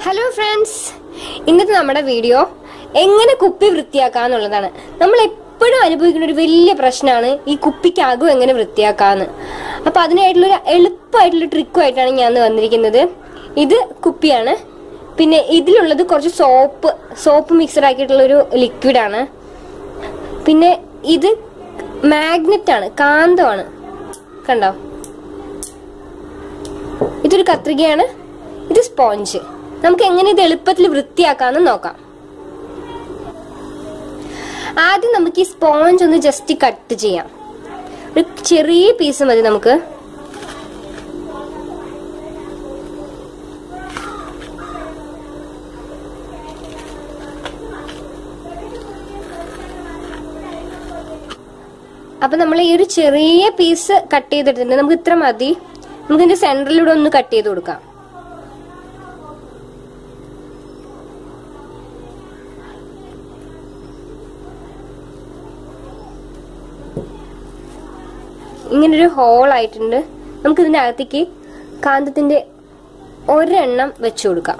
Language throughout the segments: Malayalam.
ഹലോ ഫ്രണ്ട്സ് ഇന്നത്തെ നമ്മുടെ വീഡിയോ എങ്ങനെ കുപ്പി വൃത്തിയാക്കാന്നുള്ളതാണ് നമ്മൾ എപ്പോഴും അനുഭവിക്കുന്ന ഒരു വലിയ പ്രശ്നമാണ് ഈ കുപ്പിക്കകം എങ്ങനെ വൃത്തിയാക്കാന്ന് അപ്പൊ അതിനായിട്ടുള്ള ഒരു എളുപ്പമായിട്ടുള്ള ട്രിക്കുമായിട്ടാണ് ഞാൻ ഇന്ന് വന്നിരിക്കുന്നത് ഇത് കുപ്പിയാണ് പിന്നെ ഇതിലുള്ളത് കുറച്ച് സോപ്പ് സോപ്പ് മിക്സഡ് ആക്കിയിട്ടുള്ള ഒരു ലിക്വിഡാണ് പിന്നെ ഇത് മാഗ്നറ്റ് ആണ് കാന്തമാണ് കണ്ടോ ഇതൊരു കത്രികയാണ് ഇത് സ്പോഞ്ച് നമുക്ക് എങ്ങനെ ഇത് എളുപ്പത്തിൽ വൃത്തിയാക്കാന്ന് നോക്കാം ആദ്യം നമുക്ക് ഈ സ്പോഞ്ച് ഒന്ന് ജസ്റ്റ് കട്ട് ചെയ്യാം ഒരു ചെറിയ പീസ് മതി നമുക്ക് അപ്പൊ നമ്മൾ ഈ ഒരു ചെറിയ പീസ് കട്ട് ചെയ്തെടുത്തിട്ടുണ്ട് നമുക്ക് ഇത്ര മതി നമുക്ക് ഇതിന്റെ സെന്ററിലൂടെ ഒന്ന് കട്ട് ചെയ്ത് കൊടുക്കാം ഇങ്ങനൊരു ഹോൾ ആയിട്ടുണ്ട് നമുക്ക് ഇതിന്റെ അകത്തേക്ക് കാന്തത്തിന്റെ ഒരെണ്ണം വെച്ചു കൊടുക്കാം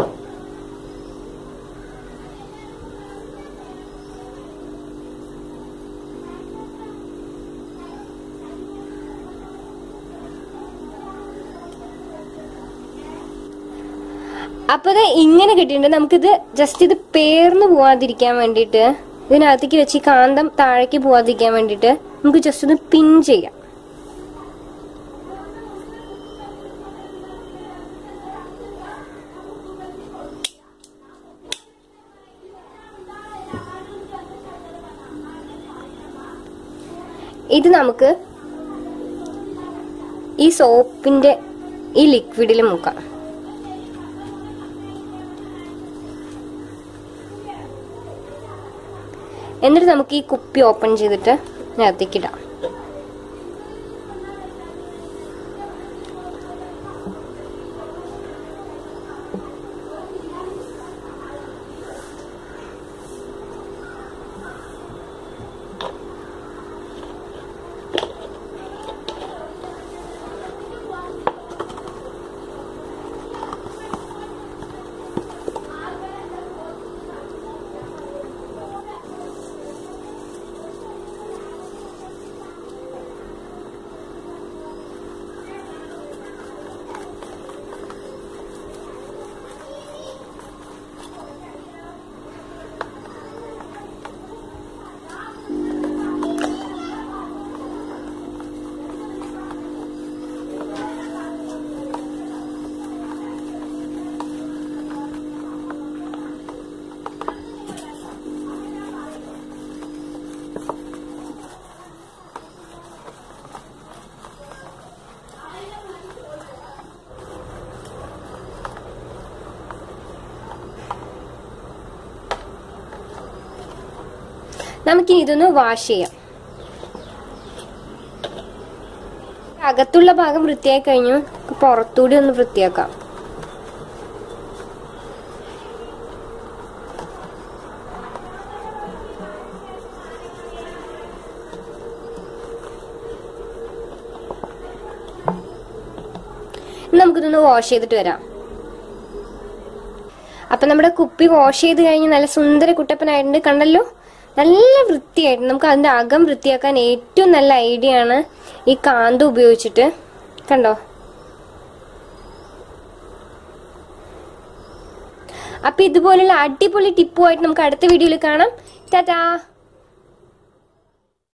അപ്പൊ ഇത് ഇങ്ങനെ കിട്ടിയിട്ടുണ്ട് നമുക്കിത് ജസ്റ്റ് ഇത് പേർന്നു പോവാതിരിക്കാൻ വേണ്ടിയിട്ട് ഇതിനകത്തേക്ക് വെച്ച് ഈ കാന്തം താഴേക്ക് പോവാതിരിക്കാൻ വേണ്ടിയിട്ട് നമുക്ക് ജസ്റ്റ് ഒന്ന് പിൻ ചെയ്യാം ഇത് നമുക്ക് ഈ സോപ്പിന്റെ ഈ ലിക്വിഡിൽ മുക്കാം എന്നിട്ട് നമുക്ക് ഈ കുപ്പി ഓപ്പൺ ചെയ്തിട്ട് ഇതിനകത്തേക്ക് ഇടാം നമുക്കിനി ഇതൊന്ന് വാഷ് ചെയ്യാം അകത്തുള്ള ഭാഗം വൃത്തിയായി കഴിഞ്ഞു പുറത്തൂടി ഒന്ന് വൃത്തിയാക്കാം ഇനി നമുക്കിതൊന്ന് വാഷ് ചെയ്തിട്ട് വരാം അപ്പൊ നമ്മുടെ കുപ്പി വാഷ് ചെയ്ത് കഴിഞ്ഞ് നല്ല സുന്ദര കുട്ടപ്പനായിട്ടുണ്ട് കണ്ടല്ലോ നല്ല വൃത്തിയായിട്ട് നമുക്ക് അതിന്റെ അകം വൃത്തിയാക്കാൻ ഏറ്റവും നല്ല ഐഡിയ ആണ് ഈ കാന്ത ഉപയോഗിച്ചിട്ട് കണ്ടോ അപ്പൊ ഇതുപോലുള്ള അടിപൊളി ടിപ്പുമായിട്ട് നമുക്ക് അടുത്ത വീഡിയോയിൽ കാണാം ടാറ്റാ